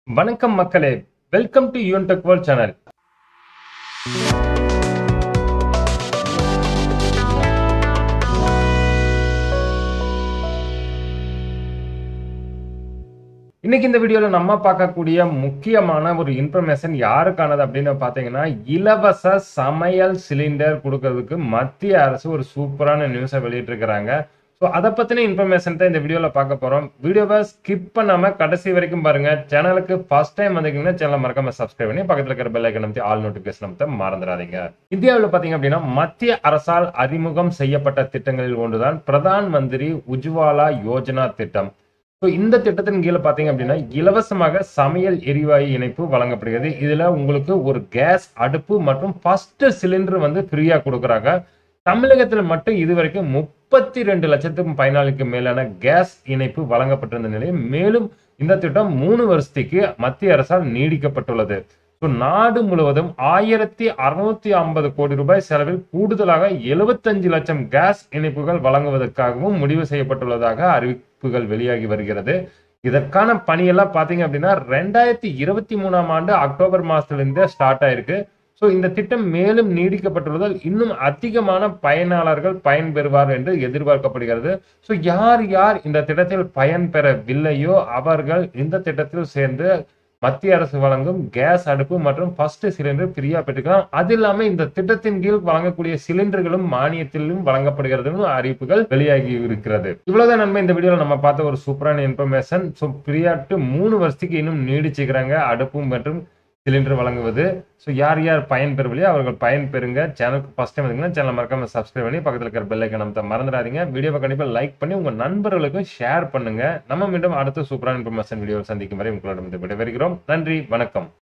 வணக்கம் மக்களே welcome to யூன் டெக் வேர்ல்ட் சேனல் இன்னைக்கு இந்த வீடியோல நம்ம பார்க்கக்கூடிய முக்கியமான ஒரு இன்ஃபர்மேஷன் யாருக்கானது அப்படின்னு பார்த்தீங்கன்னா இலவச சமையல் சிலிண்டர் கொடுக்கறதுக்கு மத்திய அரசு ஒரு சூப்பரான நியூஸை வெளியிட்டிருக்கிறாங்க ஸோ அதை பத்தின இன்ஃபர்மேஷன் தான் இந்த வீடியோல பார்க்க போறோம் வீடியோவை ஸ்கிப் பண்ணாம கடைசி வரைக்கும் பாருங்க சேனலுக்கு ஃபர்ஸ்ட் டைம் வந்தீங்கன்னா சேனல் மறக்காம சப்ஸ்கிரைப் பண்ணி பக்கத்துல இருக்கிற பெல் ஐக்கன் அமைத்து ஆல் நோட்டிபிகேஷன் அமைத்த மறந்துடாதீங்க இந்தியாவில் பாத்தீங்க அப்படின்னா மத்திய அரசால் அறிமுகம் செய்யப்பட்ட திட்டங்களில் ஒன்றுதான் பிரதான் மந்திரி உஜ்வாலா யோஜனா திட்டம் ஸோ இந்த திட்டத்தின் கீழே பார்த்தீங்க அப்படின்னா இலவசமாக சமையல் எரிவாயு இணைப்பு வழங்கப்படுகிறது இதுல உங்களுக்கு ஒரு கேஸ் அடுப்பு மற்றும் ஃபர்ஸ்ட் சிலிண்டர் வந்து ஃப்ரீயா கொடுக்குறாங்க தமிழகத்தில் மட்டும் இதுவரைக்கும் முப்பத்தி ரெண்டு லட்சத்துக்கும் பயனாளிக்கு மேலான கேஸ் இணைப்பு வழங்கப்பட்டிருந்த நிலையில் மேலும் இந்த திட்டம் மூணு வருஷத்துக்கு மத்திய அரசால் நீடிக்கப்பட்டுள்ளது ஸோ நாடு முழுவதும் ஆயிரத்தி அறுநூத்தி ஐம்பது கோடி ரூபாய் செலவில் கூடுதலாக எழுபத்தஞ்சு லட்சம் கேஸ் இணைப்புகள் வழங்குவதற்காகவும் முடிவு செய்யப்பட்டுள்ளதாக அறிவிப்புகள் வெளியாகி வருகிறது இதற்கான பணியெல்லாம் பாத்தீங்க அப்படின்னா ரெண்டாயிரத்தி இருபத்தி மூணாம் ஆண்டு அக்டோபர் மாசத்திலிருந்தே ஸ்டார்ட் ஆயிருக்கு ஸோ இந்த திட்டம் மேலும் நீடிக்கப்பட்டுள்ளதால் இன்னும் அதிகமான பயனாளர்கள் பயன்பெறுவார் என்று எதிர்பார்க்கப்படுகிறது ஸோ யார் யார் இந்த திட்டத்தில் பயன்பெறவில்லையோ அவர்கள் இந்த திட்டத்தில் சேர்ந்து மத்திய அரசு வழங்கும் கேஸ் அடுப்பு மற்றும் ஃபர்ஸ்ட் சிலிண்டர் ஃப்ரீயா பெற்றுக்கலாம் அது இல்லாம இந்த திட்டத்தின் கீழ் வழங்கக்கூடிய சிலிண்டர்களும் மானியத்திலும் வழங்கப்படுகிறதுன்னு அறிவிப்புகள் வெளியாகி இருக்கிறது இவ்வளவுதான் நன்மை இந்த வீடியோல நம்ம பார்த்த ஒரு சூப்பரான இன்ஃபர்மேஷன் ஸோ ஃப்ரீயாட்டு மூணு வருஷத்துக்கு இன்னும் நீடிச்சுக்கிறாங்க அடுப்பும் மற்றும் சிலிண்டர் வழங்குவது ஸோ யார் யார் பயன்பெறவில்லையோ அவர்கள் பயன்பெறுங்க சேனலுக்கு ஃபஸ்ட் டைம் வந்தீங்கன்னா சேனல் மறக்காம சப்ஸ்கிரைப் பண்ணி பக்கத்தில் இருக்கிற பெல் ஐக்கன் நம்ம மறந்துடாதீங்க வீடியோவை கண்டிப்பாக லைக் பண்ணி உங்கள் நண்பர்களுக்கும் ஷேர் பண்ணுங்க நம்ம மீண்டும் அடுத்த சூப்பரான இன்ஃபர்மேஷன் வீடியோவில் சந்திக்கும் வரை உங்களிடம் விடைபெறுகிறோம் நன்றி வணக்கம்